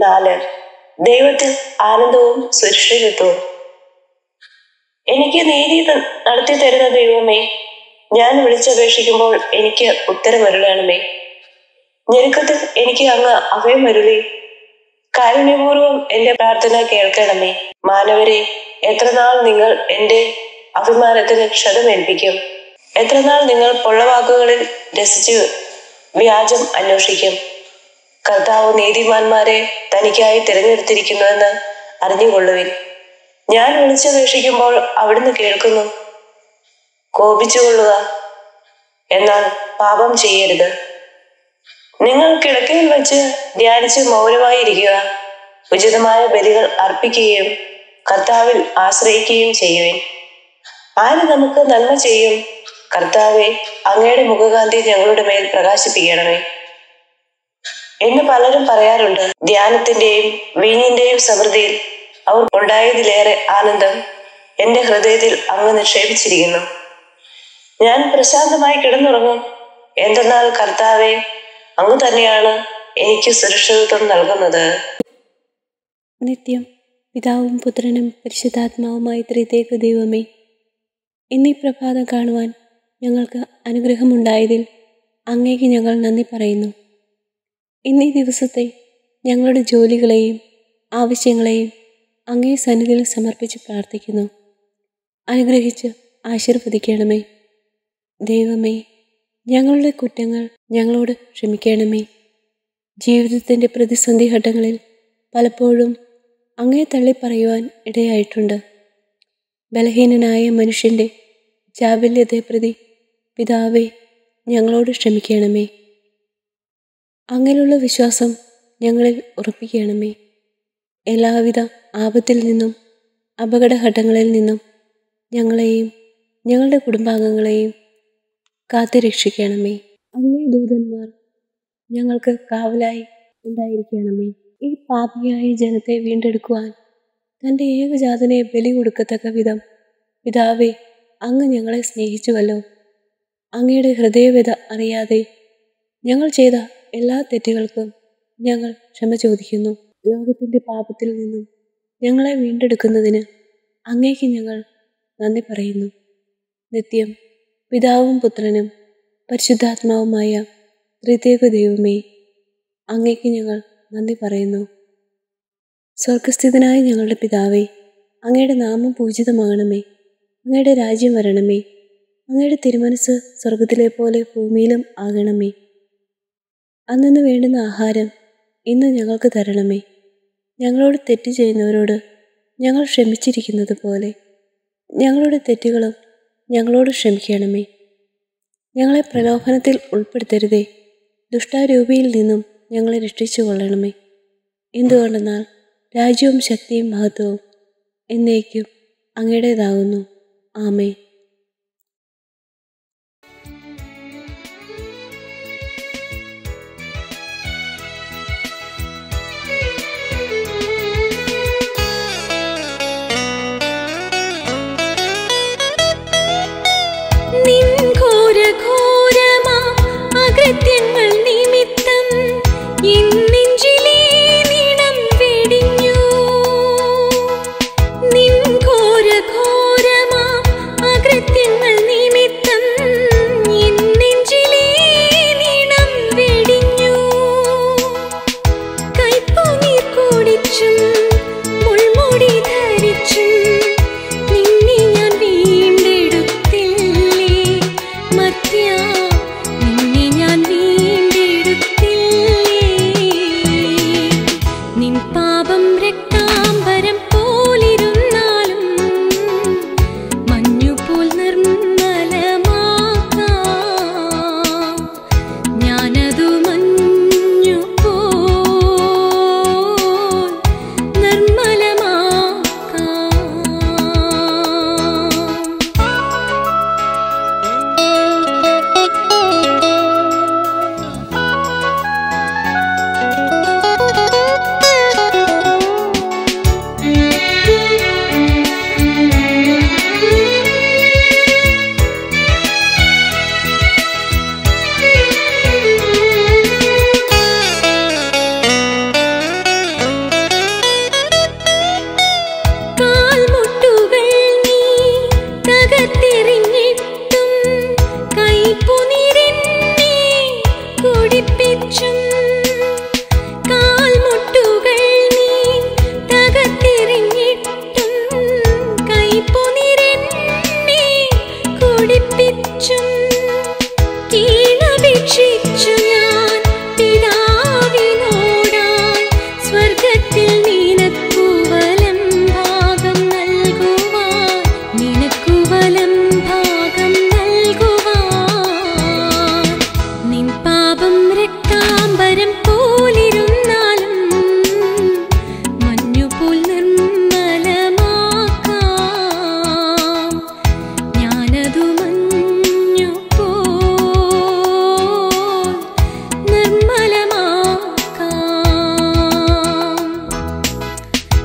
നാല് ദൈവത്തിൽ ആനന്ദവും സുരക്ഷിതത്വവും എനിക്ക് നീതി ത- നടത്തി തരുന്ന ദൈവമേ ഞാൻ വിളിച്ചപേക്ഷിക്കുമ്പോൾ എനിക്ക് ഉത്തരമരുളണമേ ഞെരുക്കത്തിൽ എനിക്ക് അങ്ങ് അഭയമരുളി കാരുണ്യപൂർവ്വം എന്റെ പ്രാർത്ഥന കേൾക്കണമേ മാനവരെ എത്രനാൾ നിങ്ങൾ എന്റെ അഭിമാനത്തിന് ക്ഷതമേൽപ്പിക്കും എത്രനാൾ നിങ്ങൾ പൊള്ളവാക്കുകളിൽ രസിച്ച് വ്യാജം അന്വേഷിക്കും കർത്താവ് നീതിമാന്മാരെ തനിക്കായി തിരഞ്ഞെടുത്തിരിക്കുന്നുവെന്ന് അറിഞ്ഞുകൊള്ളുവിൻ ഞാൻ വിളിച്ചപേക്ഷിക്കുമ്പോൾ അവിടുന്ന് കേൾക്കുന്നു കോപിച്ചുകൊള്ളുക എന്നാൽ പാപം ചെയ്യരുത് നിങ്ങൾ കിടക്കയിൽ വെച്ച് ധ്യാനിച്ച് മൗനമായിരിക്കുക ഉചിതമായ ബലികൾ അർപ്പിക്കുകയും കർത്താവിൽ ആശ്രയിക്കുകയും ചെയ്യുവിൻ ആര് നമുക്ക് നന്മ ചെയ്യും കർത്താവെ അങ്ങയുടെ മുഖകാന്തി ഞങ്ങളുടെ മേൽ പ്രകാശിപ്പിക്കണമേ എന്ന് പലരും പറയാറുണ്ട് ധ്യാനത്തിന്റെയും വീഞ്ഞിന്റെയും സമൃദ്ധിയിൽ അവർ ഉണ്ടായതിലേറെ ആനന്ദം എന്റെ ഹൃദയത്തിൽ അങ്ങ് നിക്ഷേപിച്ചിരിക്കുന്നു ഞാൻ പ്രശാന്തമായി കിടന്നുറങ്ങും എന്തെന്നാൽ കർത്താവെ അങ്ങ് തന്നെയാണ് എനിക്ക് സുരക്ഷിതത്വം നൽകുന്നത് നിത്യം പിതാവും പുത്രനും പരിശുദ്ധാത്മാവുമായി ത്രിതേക ദൈവമേ ഇന്നീ പ്രഭാതം കാണുവാൻ ഞങ്ങൾക്ക് അനുഗ്രഹമുണ്ടായതിൽ അങ്ങേക്ക് ഞങ്ങൾ നന്ദി പറയുന്നു ഇന്നീ ദിവസത്തെ ഞങ്ങളുടെ ജോലികളെയും ആവശ്യങ്ങളെയും അങ്ങേ സന്നിധിയിൽ സമർപ്പിച്ച് പ്രാർത്ഥിക്കുന്നു അനുഗ്രഹിച്ച് ആശീർവദിക്കണമേ ദൈവമേ ഞങ്ങളുടെ കുറ്റങ്ങൾ ഞങ്ങളോട് ക്ഷമിക്കണമേ ജീവിതത്തിൻ്റെ പ്രതിസന്ധി ഘട്ടങ്ങളിൽ പലപ്പോഴും അങ്ങേ തള്ളിപ്പറയുവാൻ ഇടയായിട്ടുണ്ട് ബലഹീനനായ മനുഷ്യൻ്റെ ചാബല്യത്തെ പ്രതി പിതാവേ ഞങ്ങളോട് ക്ഷമിക്കണമേ അങ്ങനെയുള്ള വിശ്വാസം ഞങ്ങളിൽ ഉറപ്പിക്കണമേ എല്ലാവിധ ആപത്തിൽ നിന്നും അപകടഘട്ടങ്ങളിൽ നിന്നും ഞങ്ങളെയും ഞങ്ങളുടെ കുടുംബാംഗങ്ങളെയും കാത്തു രക്ഷിക്കണമേ അങ്ങേ ദൂതന്മാർ ഞങ്ങൾക്ക് കാവലായി ഉണ്ടായിരിക്കണമേ ഈ പാപിയായ ജനത്തെ വീണ്ടെടുക്കുവാൻ തൻ്റെ ഏകജാതനെ ബലി കൊടുക്കത്തക്ക വിധം പിതാവേ അങ്ങ് ഞങ്ങളെ സ്നേഹിച്ചുവല്ലോ അങ്ങയുടെ ഹൃദയവ്യത അറിയാതെ ഞങ്ങൾ ചെയ്ത എല്ലാ തെറ്റുകൾക്കും ഞങ്ങൾ ക്ഷമ ചോദിക്കുന്നു ലോകത്തിൻ്റെ പാപത്തിൽ നിന്നും ഞങ്ങളെ വീണ്ടെടുക്കുന്നതിന് അങ്ങേക്ക് ഞങ്ങൾ നന്ദി പറയുന്നു നിത്യം പിതാവും പുത്രനും പരിശുദ്ധാത്മാവുമായ ത്രിതേക ദൈവമേ അങ്ങേക്ക് ഞങ്ങൾ നന്ദി പറയുന്നു സ്വർഗസ്ഥിതനായ ഞങ്ങളുടെ പിതാവേ അങ്ങയുടെ നാമം പൂജിതമാകണമേ അങ്ങയുടെ രാജ്യം വരണമേ അങ്ങയുടെ തിരുമനസ് സ്വർഗത്തിലെ പോലെ ഭൂമിയിലും ആകണമേ അന്നു വേണ്ടുന്ന ആഹാരം ഇന്ന് ഞങ്ങൾക്ക് തരണമേ ഞങ്ങളോട് തെറ്റ് ചെയ്യുന്നവരോട് ഞങ്ങൾ ക്ഷമിച്ചിരിക്കുന്നത് പോലെ ഞങ്ങളുടെ തെറ്റുകളും ഞങ്ങളോട് ക്ഷമിക്കണമേ ഞങ്ങളെ പ്രലോഭനത്തിൽ ഉൾപ്പെടുത്തരുതേ ദുഷ്ടാരൂപിയിൽ നിന്നും ഞങ്ങളെ രക്ഷിച്ചു കൊള്ളണമേ എന്തുകൊണ്ടെന്നാൽ രാജ്യവും ശക്തിയും മഹത്വവും എന്നേക്കും അങ്ങയുടേതാകുന്നു ആമേ നിൻ ഘോരഘോരമാ അകൃത്യങ്ങൾ നിമിത്തം എൻ നെഞ്ചിലെ നിണം വെടിഞ്ഞു. നിൻ ഘോരഘോരമാ അകൃത്യങ്ങൾ നിമിത്തം എൻ നെഞ്ചിലെ നിണം വെടിഞ്ഞു. കൈപ്പുനീർ കുടിച്ചും മുൾമുടി ധരിച്ചും നിന്നെ ഞാൻ വീണ്ടെടുത്തില്ലേ മർത്യാ നിന്നെ ഞാൻ വീണ്ടെടുത്തില്ലേ നിൻ പാപം രക്താംബരം പോലിരുന്നാലും മഞ്ഞുപോൽ നിർമ്മലമാക്കാം ഞാനതു മഞ്ഞു പോൽ നിർമ്മലമാക്കാം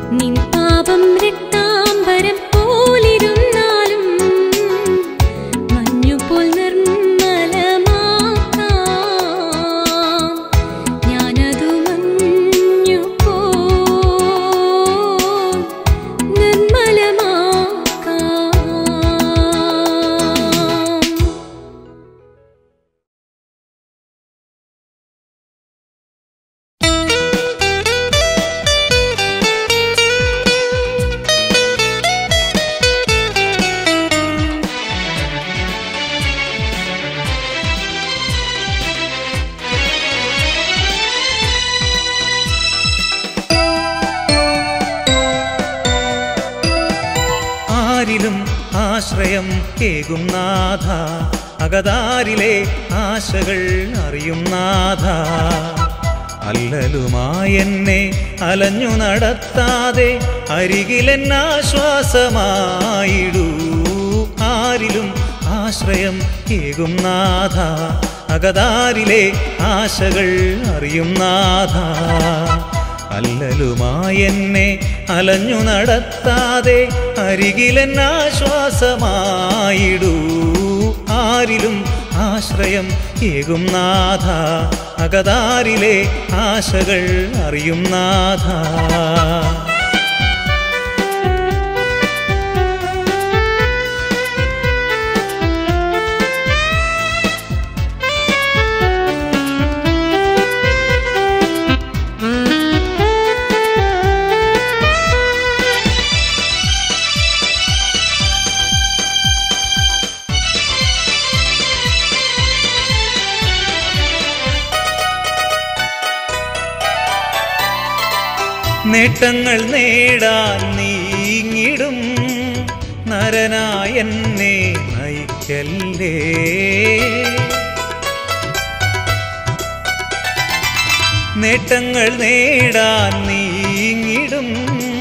നിൻ പാപം രക്താംബരം പോലിരുന്നാലും മഞ്ഞുപോൽ നിർമ്മലമാക്കാം ഞാനതു മഞ്ഞുപോൽ നിർമ്മലമാക്കാം ആരിലും ആശ്രയം കേകും നാഥ അകതാരിലെ ആശകൾ അറിയും നാഥ അല്ലലുമായെന്നെ അലഞ്ഞു നടത്താതെ അരികിലെന്നാശ്വാസമായിടൂ ആരിലും ആശ്രയം കേകും നാഥ അകതാരിലെ ആശകൾ അറിയും നാഥ അല്ലലുമായെന്നെ അലഞ്ഞു നടത്താതെ അരികിലെന്നാശ്വാസമായിടൂ ആരിലും ആശ്രയം ഏകും നാഥ അകതാരിലെ ആശകൾ അറിയും നാഥ നേട്ടങ്ങൾ നേടാൻ നീങ്ങിടും നരനായെന്നെ നയിക്കല്ലേ നേട്ടങ്ങൾ നേടാൻ നീങ്ങിടും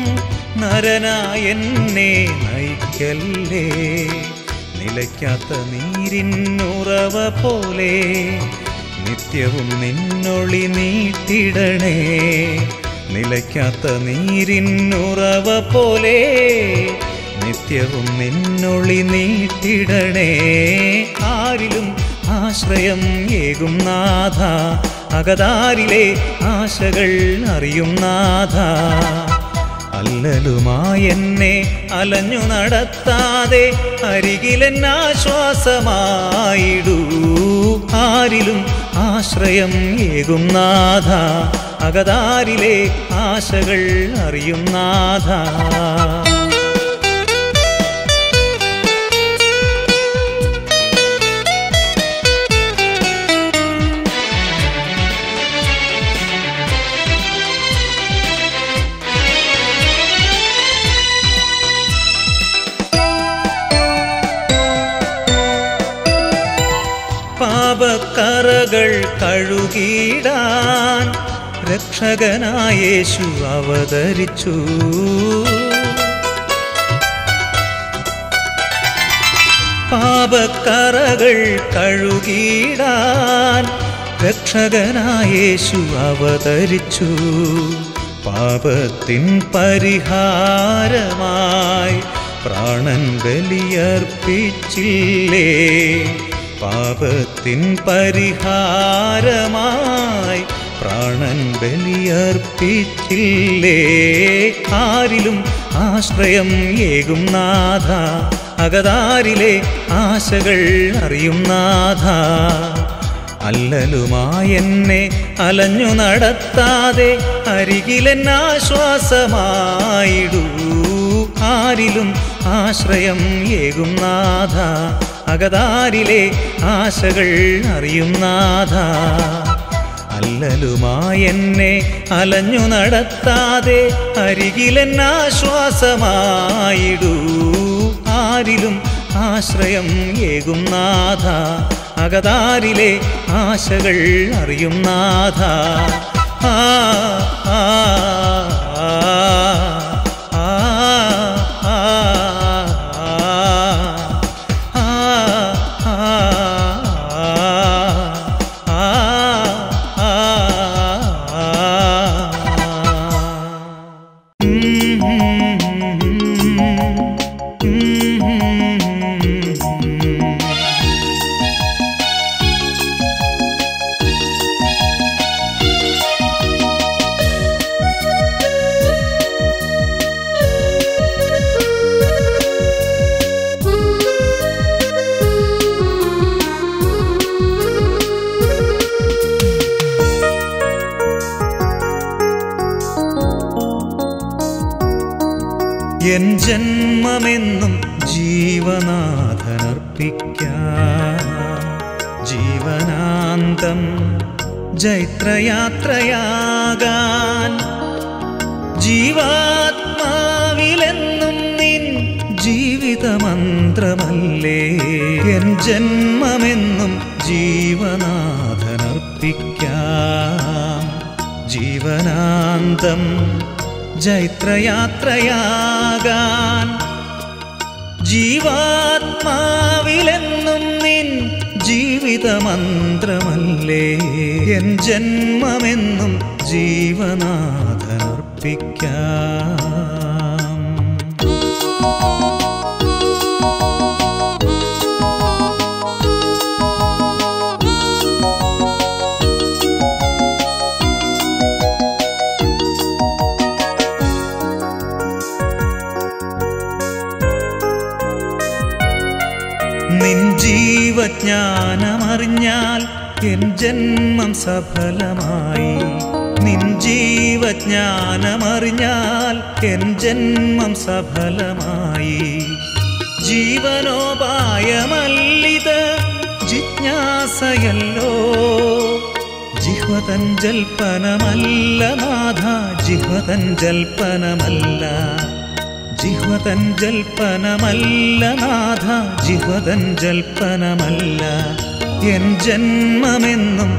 നരനായെന്നെ നയിക്കല്ലേ നിലയ്ക്കാത്ത നീരിന്നുറവ പോലെ നിത്യവും നിന്നൊളി നീട്ടിടണേ നിലയ്ക്കാത്ത നീരിന്നുറവ പോലെ നിത്യവും നിന്നൊളി നീട്ടിടണേ ആരിലും ആശ്രയം ഏകും നാഥ അകതാരിലെ ആശകൾ അറിയും നാഥ അല്ലലുമായെന്നെ അലഞ്ഞു നടത്താതെ അരികിലെന്നാശ്വാസമായിടൂ ആരിലും ആശ്രയം ഏകും നാഥ അകതാരിലെ ആശകൾ അറിയും നാഥ പാപക്കറകൾ കഴുകിടാൻ രക്ഷകനായേശു അവതരിച്ചു പാപക്കറകൾ കഴുകിടാൻ രക്ഷകനായേശു അവതരിച്ചു പാപത്തിൻ പരിഹാരമായി പ്രാണൻ ബലിയർപ്പിച്ചില്ലേ പാപത്തിൻ പരിഹാരമായി പ്രാണൻ ബലിയർപ്പിച്ചില്ലേ ആരിലും ആശ്രയം ഏകും നാഥ അകതാരിലെ ആശകൾ അറിയും നാഥ അല്ലലുമായെന്നെ അലഞ്ഞു നടത്താതെ അരികിലെന്നാശ്വാസമായിടൂ ആരിലും ആശ്രയം ഏകും നാഥ അകതാരിലെ ആശകൾ അറിയും നാഥ അല്ലലുമായെന്നെ അലഞ്ഞു നടത്താതെ അരികിലെന്നാശ്വാസമായിടൂ ആരിലും ആശ്രയം ഏകും നാഥ അകതാരിലെ ആശകൾ അറിയും നാഥ ആ ആ ആ ആ ആ ആ എൻ ജന്മമെന്നും ജീവനാഥനർപ്പിക്കാം ജീവനാന്തം ജൈത്രയാത്രയാകാൻ ജീവാത്മാവിലെന്നും നിൻ ജീവിതമന്ത്രമല്ലേ എൻ ജന്മമെന്നും ജീവനാഥനർപ്പിക്കാം ജീവനാന്തം ജൈത്രയാത്രയാകാൻ ജീവാത്മാവിലെന്നും നിൻ ജീവിതമന്ത്രമല്ലേ എൻ ജന്മമെന്നും ജീവനാഥനർപ്പിക്കാം നിൻ ജീവജ്ഞാനമറിഞ്ഞാൽ എൻ ജന്മം സഫലമായി നിൻ ജീവജ്ഞാനമറിഞ്ഞാൽ എൻ ജന്മം സഫലമായി ജീവനോപായമല്ലിത് ജിജ്ഞാസയല്ലോ ജിഹ്വതൻ ജൽപ്പനമല്ല നാഥ ജിഹ്വതൻ ജൽപ്പനമല്ല ജിഹ്വതൻ ജൽപ്പനമല്ല നാഥ ജിഹ്വതൻ ജൽപ്പനമല്ല എൻ ജന്മമെന്നും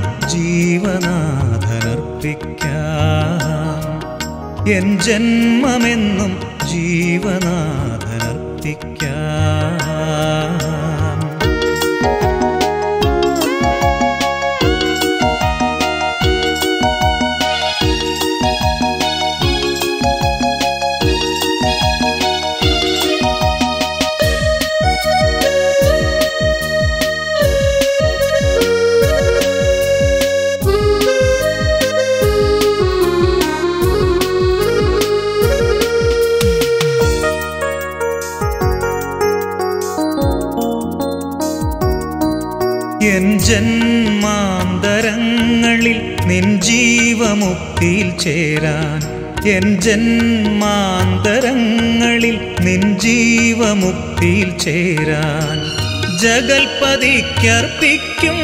ജീവനാഥനർപ്പിക്കാം എൻ ജന്മമെന്നും ജീവനാഥനർപ്പിക്കാം എൻ ജന്മാന്തരങ്ങളിൽ നിൻ ജീവമുക്തിയിൽ ചേരാൻ എൻ ജന്മാന്തരങ്ങളിൽ നിൻ ജീവമുക്തിയിൽ ചേരാൻ ജഗൽപതിക്കർപ്പിക്കും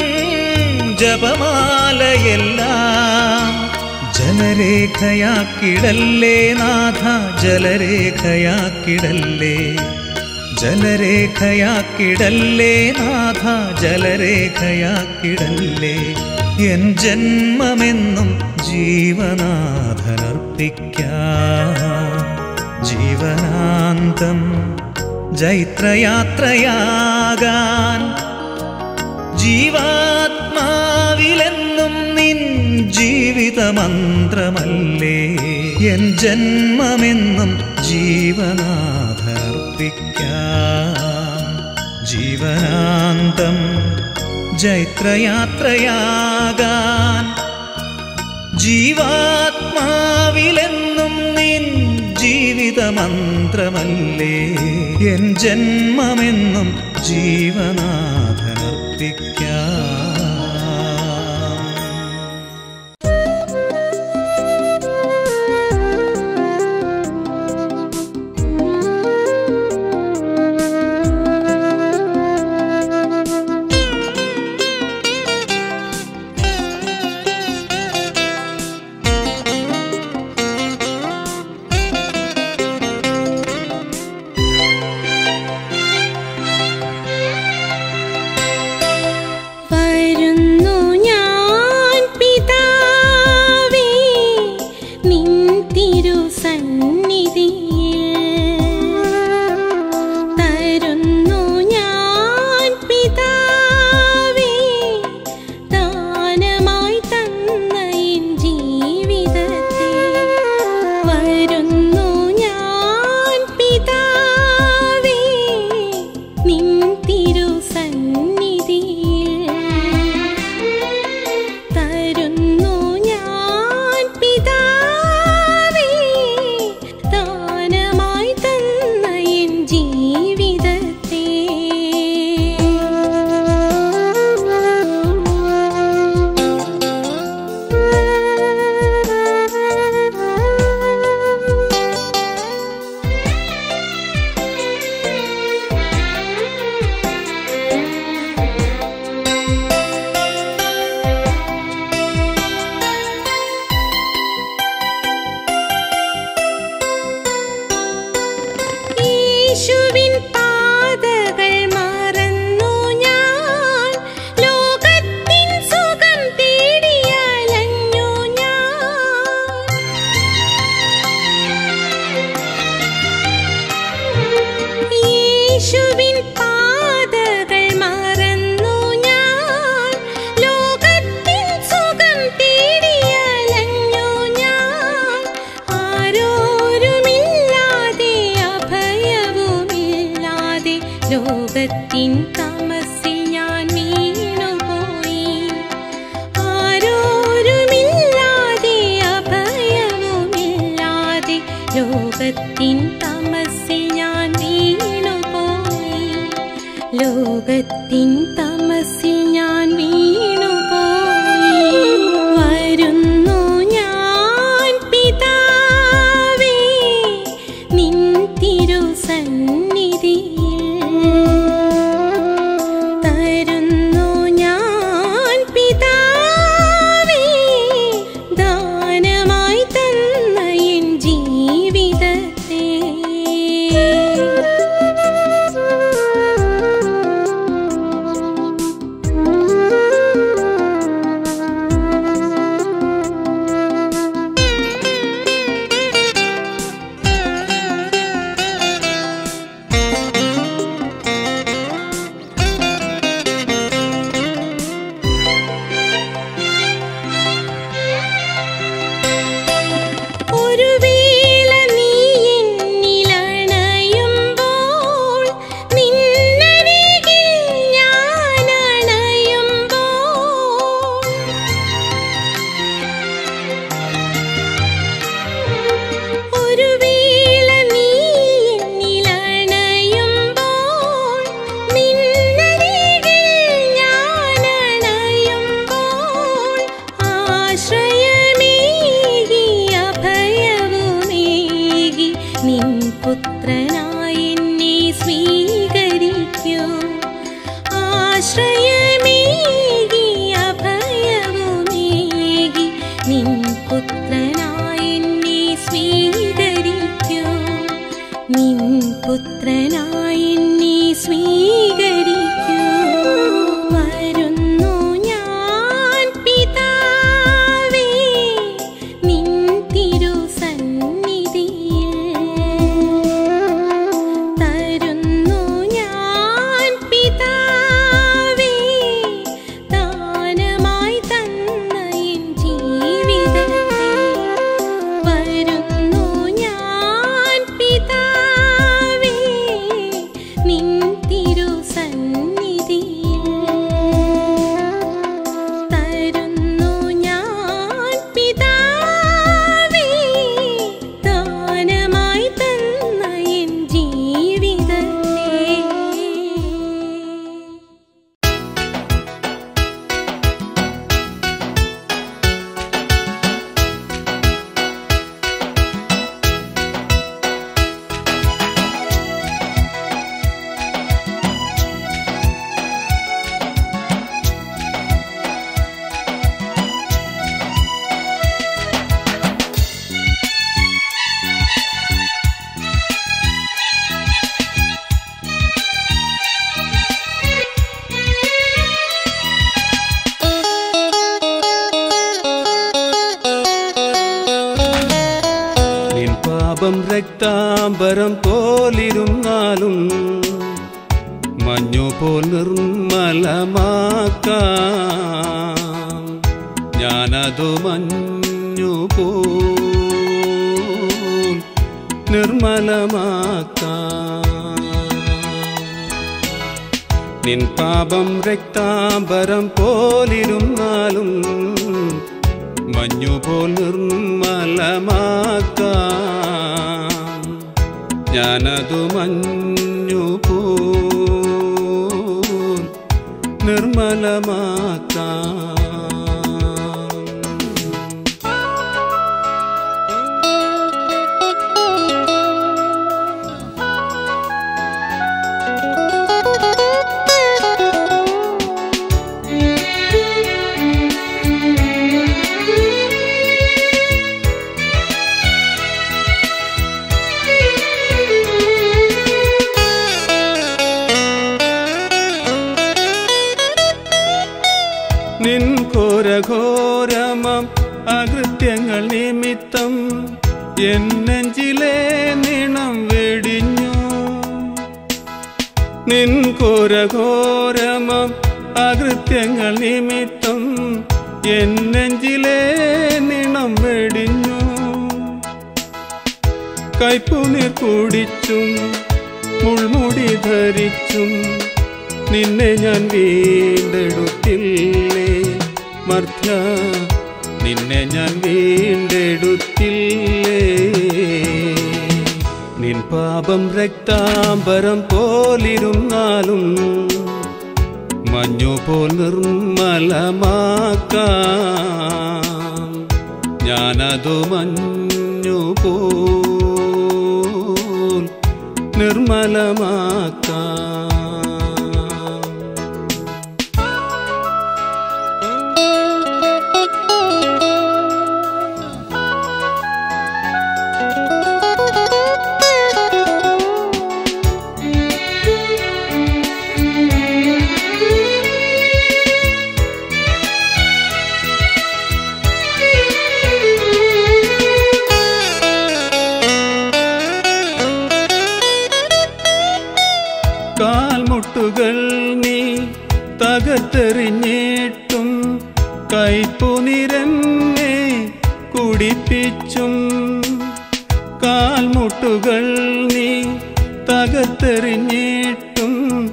ജപമാലയെല്ലാം ജലരേഖയാക്കിടല്ലേ നാഥ ജലരേഖയാക്കിടല്ലേ ജലരേഖയാക്കിടല്ലേ നാഥ ജലരേഖയാക്കിടല്ലേ എൻ ജന്മമെന്നും ജീവനാഥനർപ്പിക്കാം ജീവനാന്തം ജൈത്രയാത്രയാകാൻ ജീവാത്മാവിലെന്നും നിൻ ജീവിതമന്ത്രമല്ലേ എൻ ജന്മമെന്നും ജീവനാഥർപ്പിക്കാം ജീവനാന്തം ജൈത്രയാത്രയാകാൻ ജീവാത്മാവിലെന്നും നിൻ ജീവിതമന്ത്രമല്ലേ എൻ ജന്മമെന്നും ജീവനാഥനർപ്പിക്കാം വര യേശുവിൻ പാതകൾ മറന്നു ഞാൻ ലോകത്തിൻ സുഖം തേടിയലഞ്ഞു ഞാൻ യേശുവിൻ പാതകൾ മറന്നു ഞാൻ ലോകത്തിൻ സുഖം തേടിയലഞ്ഞു ഞാൻ ആരോരുമില്ലാതെ അഭയവുമില്ലാതെ ലോകത്തിൻ തമസിൽ ഞാൻ വീണുപോയി ആരോരുമില്ലാതെ അഭയവുമില്ലാതെ ലോകത്തിൻ തമസിൽ ഞാൻ വീണുപോയി ലോകത്തിൻ തമസിൽ ഞാൻ വീണുപോയി വരുന്നു ഞാൻ പിതാവേ നിൻ തിരുസന്നിധിയിൽ തരുന്നു ഞാൻ പിതാവേ ദാനമായി തന്ന എൻ ജീവിതത്തെ ഒരു വേള നീ എന്നിലണയുമ്പോൾ നിന്നരികിൽ ഞാൻ അണയുമ്പോൾ ഒരു വേള നീ എന്നിലണയുമ്പോൾ നിന്നരികിൽ ഞാൻ അണയുമ്പോൾ ആശ്രയമേകി അഭയവുമേകി നിൻ പുത്രനായി എന്നെ സ്വീകരിക്കൂ ആശ്രയമേകി അഭയവുമേകി നിൻ പുത്രനായി എന്നെ സ്വീകരിക്കൂ നിൻ പുത്രനായി എന്നെ സ്വീകരിക്കൂ വരുന്നു ഞാൻ പിതാവേ നിൻ തിരുസന്നിധിയിൽ തരുന്നു ഞാൻ പിതാവേ ദാനമായി തന്ന എൻ ജീവിതത്തെ വരുന്നു ഞാൻ പിതാവേ നിൻ തിരുസന്നിധിയിൽ തരുന്നു ഞാൻ പിതാവേ ദാനമായി തന്ന എൻ ജീവിതത്തെ നിൻ പാപം രക്താംബരം പോലിരുന്നാലും മഞ്ഞുപോൽ നിർമ്മലമാക്കാം ഞാനതു മഞ്ഞുപോൽ നിർമ്മലമാക്കാം നിൻ പാപം രക്താംബരം പോലിരുന്നാലും മഞ്ഞുപോൽ നിർമ്മലമാക്കാം ഞാനതു മഞ്ഞുപോൽ നിർമ്മലമാക്കാം ഘോരഘോരമം അകൃത്യങ്ങൾ നിമിത്തം എൻ നെഞ്ചിലെ നിണം വെടിഞ്ഞു നിൻ ഘോരഘോരമം അകൃത്യങ്ങൾ നിമിത്തം എൻ നെഞ്ചിലെ നിണം വെടിഞ്ഞു കൈപ്പുനീർ കുടിച്ചും മുൾമുടി ധരിച്ചും നിന്നെ ഞാൻ വീണ്ടെടുത്തില്ലേ മർദ്ദ നിന്നെ ഞാൻ വീണ്ടെടുത്തില്ലേ നിൻ പാപം രക്താംബരം പോലിരുന്നാലും മഞ്ഞുപോൽ നിർമ്മലമാക്കാം ഞാനതു മഞ്ഞുപോൽ നിർമ്മലമാക്കാം കാൽമുട്ടുകൾ നീ തകർത്തെറിഞ്ഞിട്ടും കൈപ്പുനിരന്നെ കുടിപ്പിച്ചും കാൽമുട്ടുകൾ നീ തകർത്തെറിഞ്ഞിട്ടും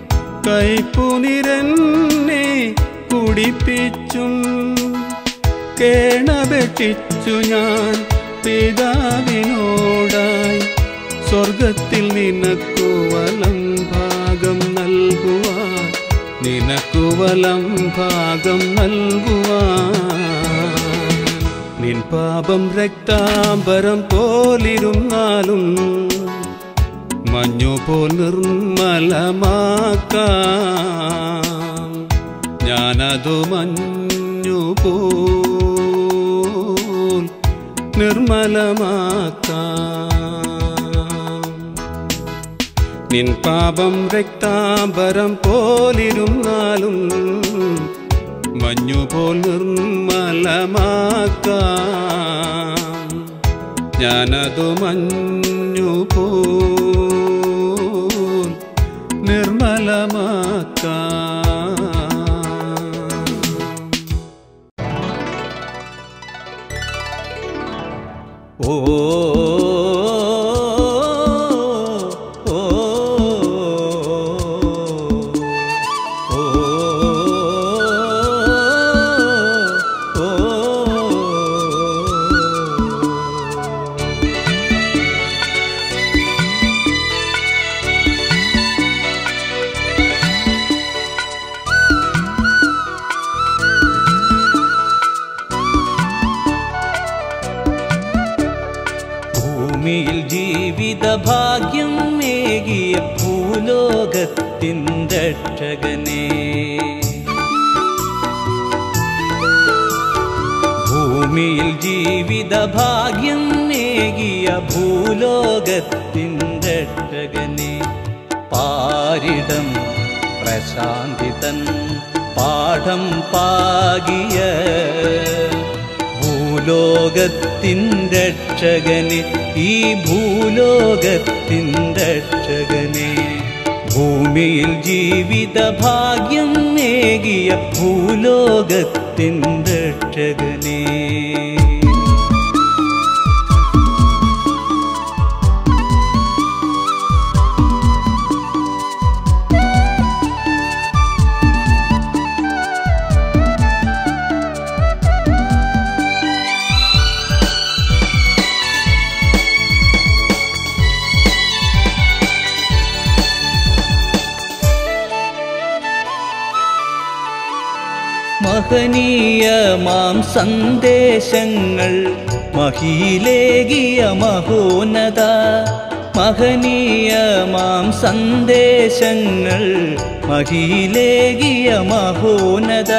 കൈപ്പുനിരന്നെ കുടിപ്പിച്ചും കേണപേക്ഷിച്ചു ഞാൻ പിതാവിനോടായി സ്വർഗത്തിൽ നിനക്കു വലം ഭാഗം നൽകുവാൻ നിനക്കു വലം ഭാഗം നൽകുവാൻ നിൻ പാപം രക്താംബരം പോലിരുന്നാലും മഞ്ഞുപോൽ നിർമ്മലമാക്കാം ഞാനതു മഞ്ഞുപോൽ നിർമ്മലമാക്കാം നിൻ പാപം രക്താംബരം പോലിരുന്നാലും മഞ്ഞുപോൽ നിർമ്മലമാക്കാം ഞാനതു മഞ്ഞുപോൽ നിർമ്മലമാക്കാം ഓ ഓ ഭൂമിയിൽ ജീവിത ഭാഗ്യം മേകിയ ഭൂലോകത്തിൻ രക്ഷകനെ ഭൂമിയിൽ ജീവിത ഭാഗ്യം മേകിയ ഭൂലോകത്തിൻ രക്ഷകനെ പാരിടം പ്രശാന്തിതൻ പാഠം പാകിയ ഭൂലോകത്തിൻ രക്ഷകനെ ഈ ഭൂലോകത്തിൻ രക്ഷകനെ ഭൂമിയിൽ ജീവിത ഭാഗ്യം നേകിയ ഭൂലോകത്തിൻ രക്ഷകനെ മഹനീയമാം സന്ദേശങ്ങൾ മഹിയിലേകിയ മഹോന്നത മഹനീയമാം സന്ദേശങ്ങൾ മഹിയിലേകിയ മഹോന്നത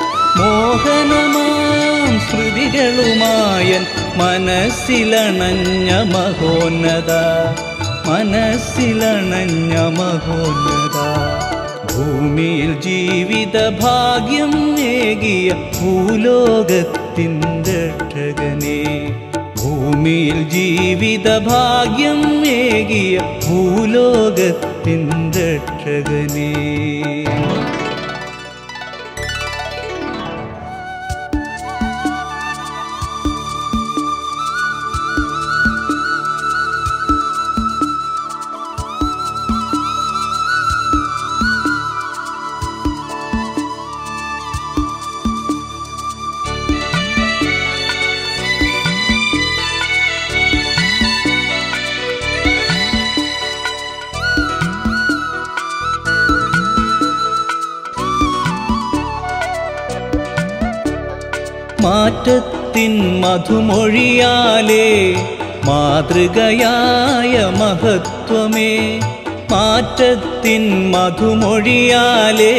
മോഹനമാം ശ്രുതികളുമായൻ മനസ്സിലണഞ്ഞ മഹോന്നത മനസ്സിലണഞ്ഞ മഹോന്നത ഭൂമിയിൽ ജീവിത ഭാഗ്യം ഏകിയ ഭൂലോകത്തിൻ്റെ രക്ഷകനെ ഭൂമിയിൽ ജീവിത ഭാഗ്യം ഏകിയ ഭൂലോകത്തിൻ്റെ രക്ഷകനെ മാറ്റത്തിൻ മധുമൊഴിയാലേ മാതൃകയായ മഹത്വമേ മാറ്റത്തിൻ മധുമൊഴിയാലേ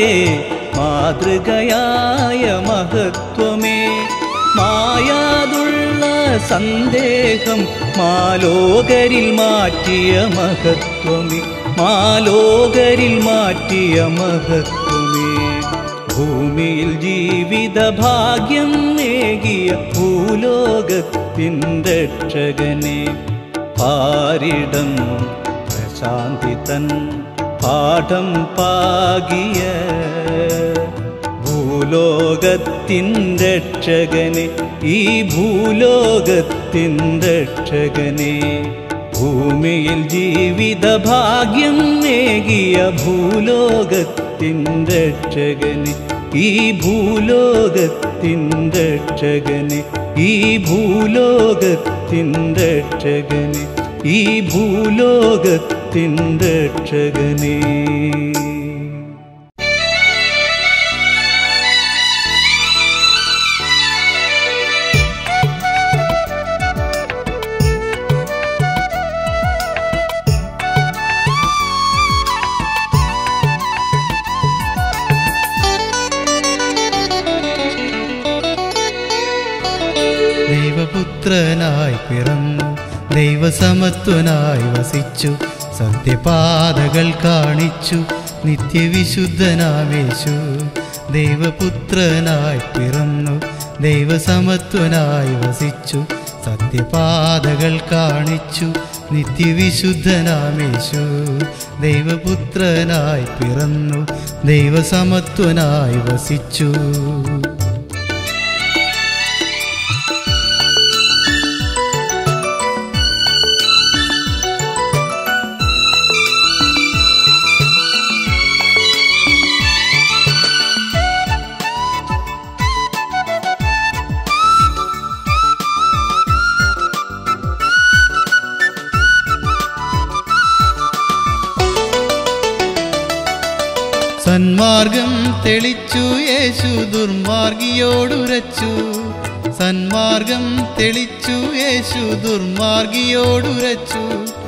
മാതൃകയായ മഹത്വമേ മായാതുള്ള സന്ദേഹം മാലോകരിൽ മാറ്റിയ മഹത്വമേ മാലോകരിൽ മാറ്റിയ മഹത്വമേ ഭൂമിയിൽ ജീവിത ഭാഗ്യം നേകിയ ഭൂലോകത്തിൻ്റെ രക്ഷകനെ പാരിടം പ്രശാന്തി തൻ പാഠം പാകിയ ഭൂലോകത്തിൻ്റെ രക്ഷകനെ ഈ ഭൂലോകത്തിൻ്റെ രക്ഷകനെ ഭൂമിയിൽ ജീവിത ഭാഗ്യം നേകിയ ഭൂലോകത്തിൻ്റെ രക്ഷകനെ ഈ ഭൂലോകത്തിൻ്റെ രക്ഷകനെ ഈ ഭൂലോകത്തിൻ്റെ രക്ഷകനെ ഈ ഭൂലോകത്തിൻ്റെ രക്ഷകനെ ദൈവപുത്രനായി പിറന്നു ദൈവസമത്വനായി വസിച്ചു സത്യപാതകൾ കാണിച്ചു നിത്യവിശുദ്ധനാമേശു ദൈവപുത്രനായി പിറന്നു ദൈവസമത്വനായി വസിച്ചു സത്യപാതകൾ കാണിച്ചു നിത്യവിശുദ്ധനാമേശു ദൈവപുത്രനായി പിറന്നു ദൈവസമത്വനായി വസിച്ചു സന്മാർഗം തെളിച്ചു യേശു ദുർമാർഗിയോടുരച്ചു സന്മാർഗം തെളിച്ചു യേശു ദുർമാർഗിയോടുരച്ചു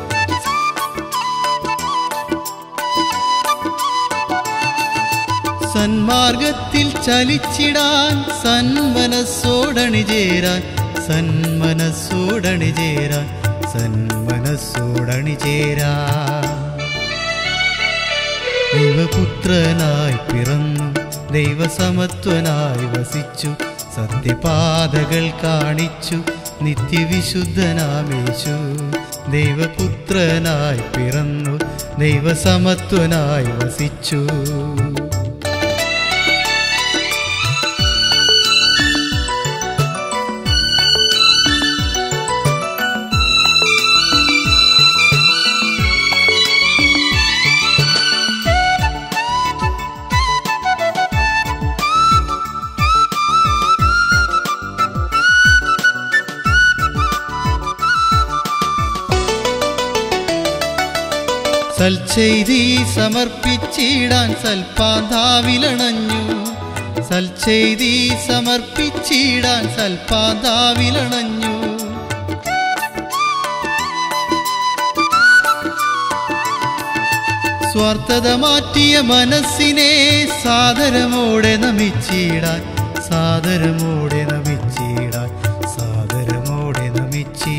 സന്മാർഗത്തിൽ ചലിച്ചിടാൻ സന്മനസ്സോടണിചേരാൻ സന്മനസ്സോടണിചേരാൻ സന്മനസ്സോടണിചേരാൻ ദൈവപുത്രനായി പിറന്നു ദൈവസമത്വനായി വസിച്ചു സത്യപാതകൾ കാണിച്ചു നിത്യവിശുദ്ധനാമേശു ദൈവപുത്രനായി പിറന്നു ദൈവസമത്വനായി വസിച്ചു സൽചെയ്തി സമർപ്പിച്ചിടാൻ സൽപാതാവിലണഞ്ഞു സൽചെയ്തി സമർപ്പിച്ചിടാൻ സൽപാതാവിലണഞ്ഞു സ്വാർത്ഥത മാറ്റിയ മനസ്സിനെ സാദരമോടെ നമിച്ചിടാൻ സാദരമോടെ നമിച്ചിടാൻ സാദരമോടെ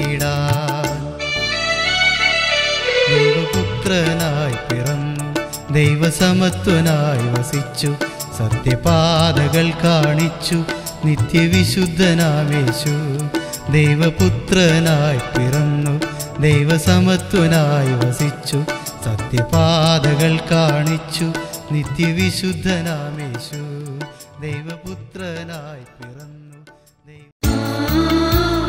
നമിച്ചിടാൻ ദൈവപുത്രനായി പിറന്നു ദൈവസമത്വനായി വസിച്ചു സത്യപാതകൾ കാണിച്ചു നിത്യവിശുദ്ധനാമേശു ദൈവപുത്രനായി പിറന്നു ദൈവസമത്വനായി വസിച്ചു സത്യപാതകൾ കാണിച്ചു നിത്യവിശുദ്ധനാമേശു ദൈവപുത്രനായി പിറന്നു ദൈവ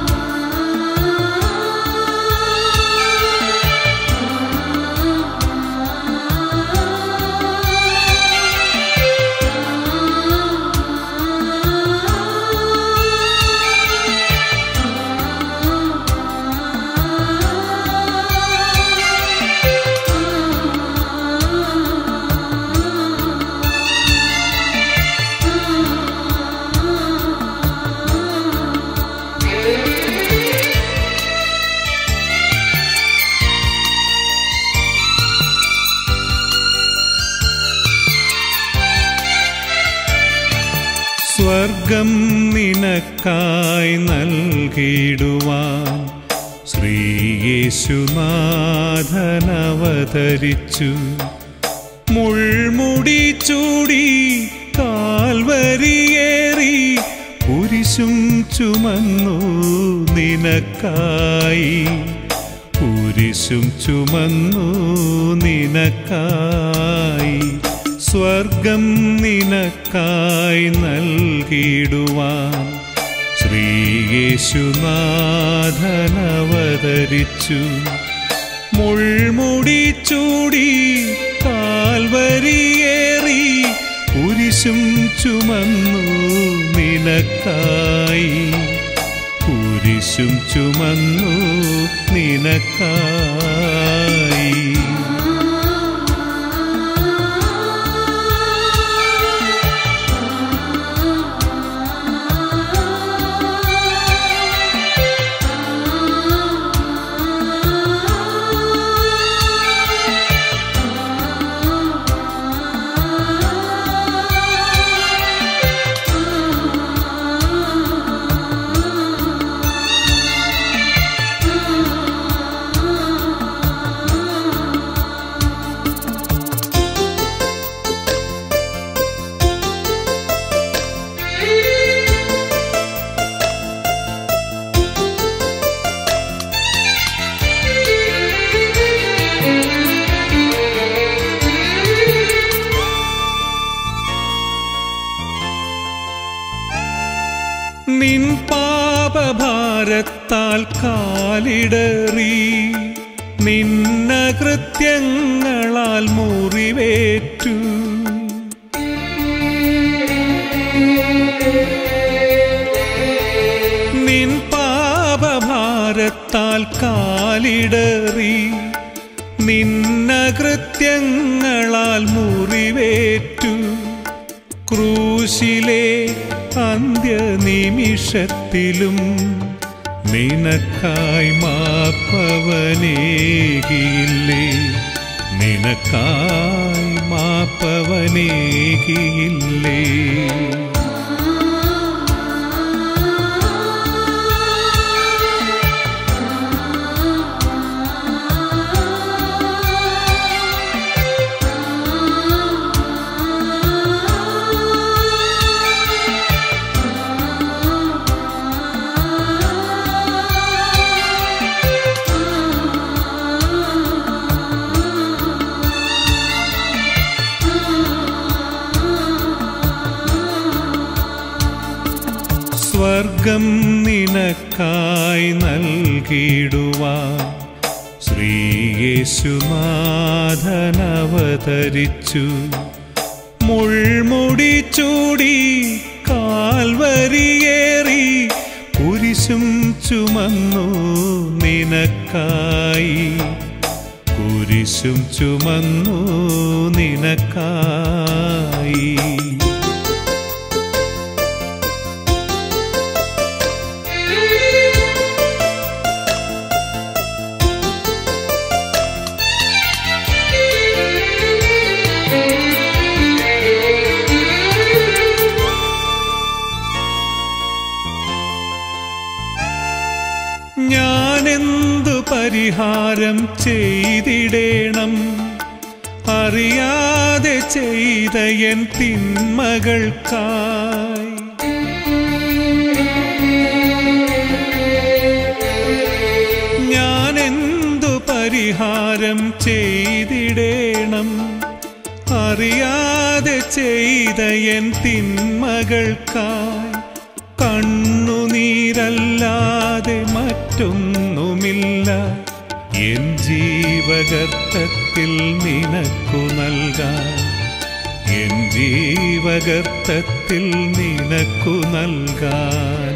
സ്വർഗം നിനക്കായി നൽകിടുവാൻ ശ്രീയേശുനാഥനവതരിച്ചു മുൾമുടി ചൂടി കാൽവരിയേറി കുരിശും ചുമന്നു നിനക്കായി കുരിശും ചുമന്നു നിനക്കായി സ്വർഗം നിനക്കായി നൽകിടുവാൻ ശ്രീയേശുനാഥനവതരിച്ചു മുൾമുടി ചൂടി കാൽവരിയേറി കുരിശും ചുമന്നു നിനക്കായി കുരിശും ചുമന്നു നിനക്കായി നിൻ പാപഭാരത്താൽ കാലിടറി നിന്ന കൃത്യങ്ങളാൽ മുറിവേറ്റു നിൻ പാപഭാരത്താൽ കാലിടറി നിന്ന കൃത്യങ്ങളാൽ മുറിവേറ്റു ക്രൂശിലെ അന്ത്യനിമിഷത്തിലും നിനക്കായി മാപ്പവനേകിയില്ലേ നിനക്കായി മാപ്പവനേകിയില്ലേ സ്വർഗം നിനക്കായി നൽകിടുവാൻ ശ്രീയേശുനാഥനവതരിച്ചു മുൾമുടി ചൂടി കാൽവരിയേറി കുരിശും ചുമന്നു നിനക്കായി കുരിശും ചുമന്നു നിനക്കായി ഞാനെന്തു പരിഹാരം ചെയ്തിടേണം അറിയാതെ ചെയ്ത എൻ തിന്മകൾക്കായി ഞാൻ എന്തു പരിഹാരം ചെയ്തിടേണം അറിയാതെ ചെയ്ത എൻ തിന്മകൾക്കായി കണ്ണുനീരല്ലാതെ മറ്റൊന്നുമില്ല എൻ ജീവഗർത്തത്തിൽ നിനക്കു നൽകാൻ എൻ ജീവഗർത്തത്തിൽ നിനക്കു നൽകാൻ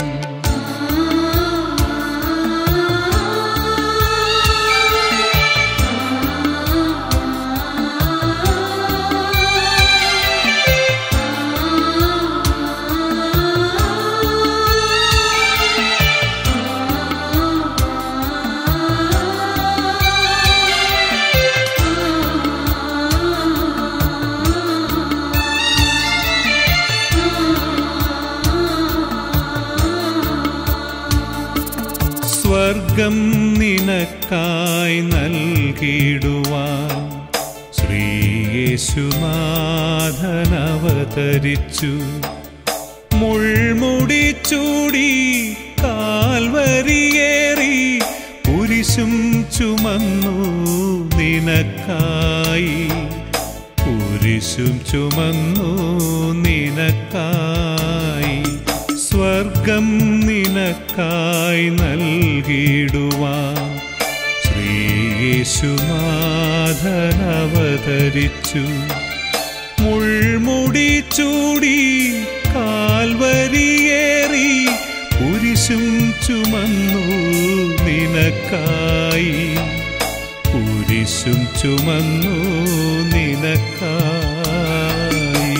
സ്വർഗം നിനക്കായി നൽകിടുവാൻ ശ്രീയേശുനാഥൻ അവതരിച്ചു മുൾമുടി ചൂടി കാൽവരിയേറി കുരിശും ചുമന്നു നിനക്കായി കുരിശും ചുമന്നു നിനക്കായി സ്വർഗം നിനക്കായി നൽകിടുവാൻ ശ്രീയേശുനാഥൻ അവതരിച്ചു മുൾമുടി ചൂടി കാൽവരിയേറി കുരിശും ചുമന്നു നിനക്കായി കുരിശും ചുമന്നു നിനക്കായി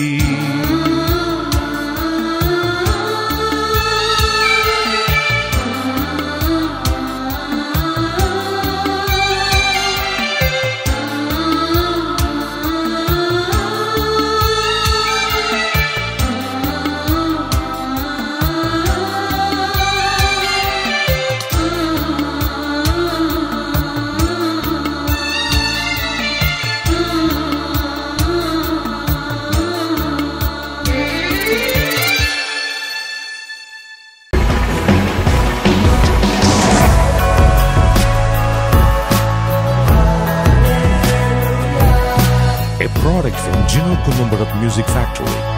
a product from Gino Columbarat Music Factory.